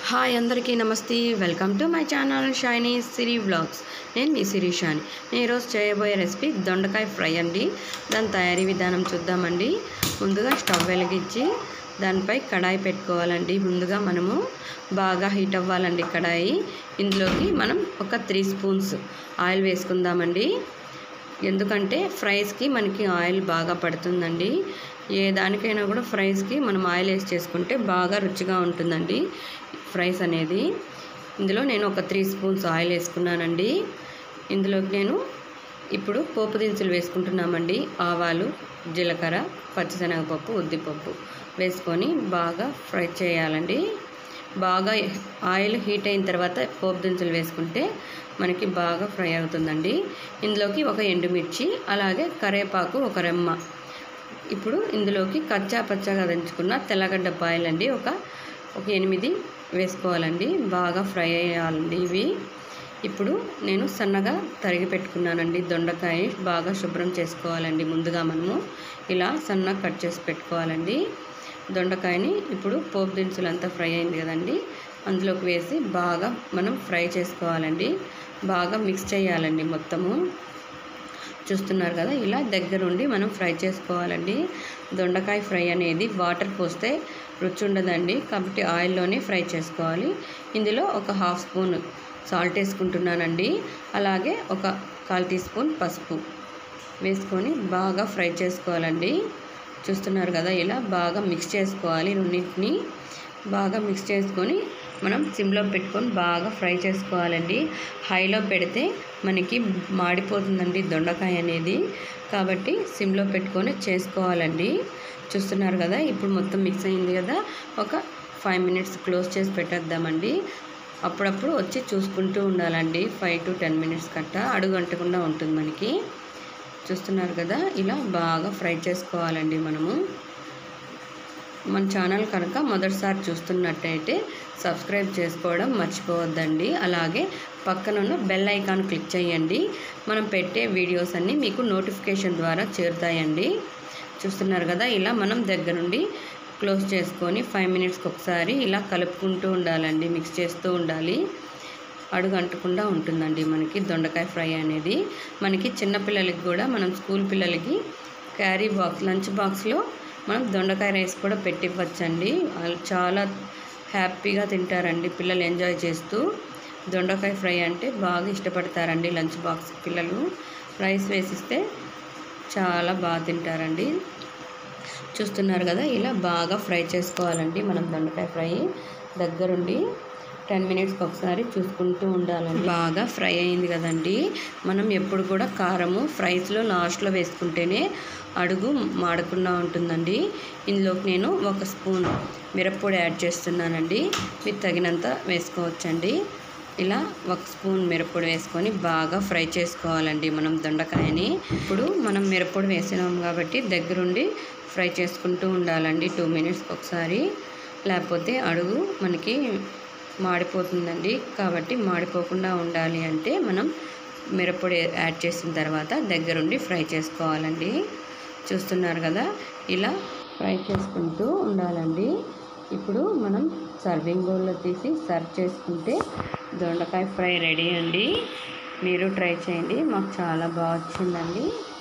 hi అందరికీ నమస్తే welcome to my channel Shiny Siri vlogs నేను మీ శిరీషాని నేను ఈరోజు చేయబోయే రెసిపీ దొండకాయ ఫ్రై అండి దాని తయారీ విధానం చూద్దామండి ముందుగా స్టవ్ వెలిగించి దానిపై కడాయి పెట్టుకోవాలండి ముందుగా మనము బాగా హీట్ అవ్వాలండి కడాయి ఇందులోకి మనం ఒక త్రీ స్పూన్స్ ఆయిల్ వేసుకుందామండి ఎందుకంటే ఫ్రైస్కి మనకి ఆయిల్ బాగా పడుతుందండి ఏ దానికైనా కూడా ఫ్రైస్కి మనం ఆయిల్ వేసి చేసుకుంటే బాగా రుచిగా ఉంటుందండి ఫ్రైస్ అనేది ఇందులో నేను ఒక త్రీ స్పూన్స్ ఆయిల్ వేసుకున్నానండి ఇందులోకి నేను ఇప్పుడు పోపు దినుసులు వేసుకుంటున్నామండి ఆవాలు జీలకర్ర పచ్చిశనగపప్పు ఉద్దిపప్పు వేసుకొని బాగా ఫ్రై చేయాలండి బాగా ఆయిల్ హీట్ అయిన తర్వాత పోపు దినుసులు వేసుకుంటే మనకి బాగా ఫ్రై అవుతుందండి ఇందులోకి ఒక ఎండుమిర్చి అలాగే కరివేపాకు ఒక రెమ్మ ఇప్పుడు ఇందులోకి కచ్చా పచ్చగా దంచుకున్న తెల్లగడ్డ పాయలు అండి ఒక ఒక ఎనిమిది వేసుకోవాలండి బాగా ఫ్రై అయ్యాలండి ఇవి ఇప్పుడు నేను సన్నగా తరిగి పెట్టుకున్నానండి దొండకాయ బాగా శుభ్రం చేసుకోవాలండి ముందుగా మనము ఇలా సన్నగా కట్ చేసి పెట్టుకోవాలండి దొండకాయని ఇప్పుడు పోపు దినుసులు అంతా ఫ్రై అయింది కదండి అందులోకి వేసి బాగా మనం ఫ్రై చేసుకోవాలండి బాగా మిక్స్ చేయాలండి మొత్తము చూస్తున్నారు కదా ఇలా దగ్గరుండి మనం ఫ్రై చేసుకోవాలండి దొండకాయ ఫ్రై అనేది వాటర్ పోస్తే రుచి ఉండదండి కాబట్టి ఆయిల్లోనే ఫ్రై చేసుకోవాలి ఇందులో ఒక హాఫ్ స్పూన్ సాల్ట్ వేసుకుంటున్నానండి అలాగే ఒక కాల్ టీ స్పూన్ పసుపు వేసుకొని బాగా ఫ్రై చేసుకోవాలండి చూస్తున్నారు కదా ఇలా బాగా మిక్స్ చేసుకోవాలి రెండింటిని బాగా మిక్స్ చేసుకొని మనం సిమ్లో పెట్టుకొని బాగా ఫ్రై చేసుకోవాలండి హైలో పెడితే మనకి మాడిపోతుందండి దొండకాయ అనేది కాబట్టి సిమ్లో పెట్టుకొని చేసుకోవాలండి చూస్తున్నారు కదా ఇప్పుడు మొత్తం మిక్స్ అయింది కదా ఒక ఫైవ్ మినిట్స్ క్లోజ్ చేసి పెట్టేద్దామండి అప్పుడప్పుడు వచ్చి చూసుకుంటూ ఉండాలండి ఫైవ్ టు టెన్ మినిట్స్ కట్ట అడుగు అంటకుండా ఉంటుంది మనకి చూస్తున్నారు కదా ఇలా బాగా ఫ్రై చేసుకోవాలండి మనము మన ఛానల్ కనుక మొదటిసారి చూస్తున్నట్టయితే సబ్స్క్రైబ్ చేసుకోవడం మర్చిపోవద్దండి అలాగే పక్కనున్న బెల్ ఐకాన్ క్లిక్ చేయండి మనం పెట్టే వీడియోస్ అన్నీ మీకు నోటిఫికేషన్ ద్వారా చేరుతాయండి చూస్తున్నారు కదా ఇలా మనం దగ్గరుండి క్లోజ్ చేసుకొని ఫైవ్ మినిట్స్కి ఒకసారి ఇలా కలుపుకుంటూ ఉండాలండి మిక్స్ చేస్తూ ఉండాలి అడుగు అంటకుండా ఉంటుందండి మనకి దొండకాయ ఫ్రై అనేది మనకి చిన్నపిల్లలకి కూడా మనం స్కూల్ పిల్లలకి క్యారీ బాక్స్ లంచ్ బాక్స్లో మనం దొండకాయ రైస్ కూడా పెట్టివ్వచ్చండి వాళ్ళు చాలా హ్యాపీగా తింటారండి పిల్లలు ఎంజాయ్ చేస్తూ దొండకాయ ఫ్రై అంటే బాగా ఇష్టపడతారండి లంచ్ బాక్స్ పిల్లలు రైస్ వేసిస్తే చాలా బాగా తింటారండి చూస్తున్నారు కదా ఇలా బాగా ఫ్రై చేసుకోవాలండి మనం దొండకాయ ఫ్రై దగ్గరుండి టెన్ మినిట్స్కి ఒకసారి చూసుకుంటూ ఉండాలండి బాగా ఫ్రై అయింది కదండి మనం ఎప్పుడు కూడా కారము ఫ్రైస్లో లాస్ట్లో వేసుకుంటేనే అడుగు మాడకుండా ఉంటుందండి ఇందులోకి నేను ఒక స్పూన్ మిరప్పొడి యాడ్ చేస్తున్నానండి మీకు తగినంత వేసుకోవచ్చండి ఇలా ఒక స్పూన్ మిరప్పొడి వేసుకొని బాగా ఫ్రై చేసుకోవాలండి మనం దొండకాయని ఇప్పుడు మనం మిరప్పొడి వేసినాం కాబట్టి దగ్గరుండి ఫ్రై చేసుకుంటూ ఉండాలండి టూ మినిట్స్కి ఒకసారి లేకపోతే అడుగు మనకి మాడిపోతుందండి కాబట్టి మాడిపోకుండా ఉండాలి అంటే మనం మిరప్పొడి యాడ్ చేసిన తర్వాత దగ్గరుండి ఫ్రై చేసుకోవాలండి చూస్తున్నారు కదా ఇలా ఫ్రై చేసుకుంటూ ఉండాలండి ఇప్పుడు మనం సర్వింగ్ బౌల్లో తీసి సర్వ్ చేసుకుంటే దొండకాయ ఫ్రై రెడీ అండి మీరు ట్రై చేయండి మాకు చాలా బాగా వచ్చిందండి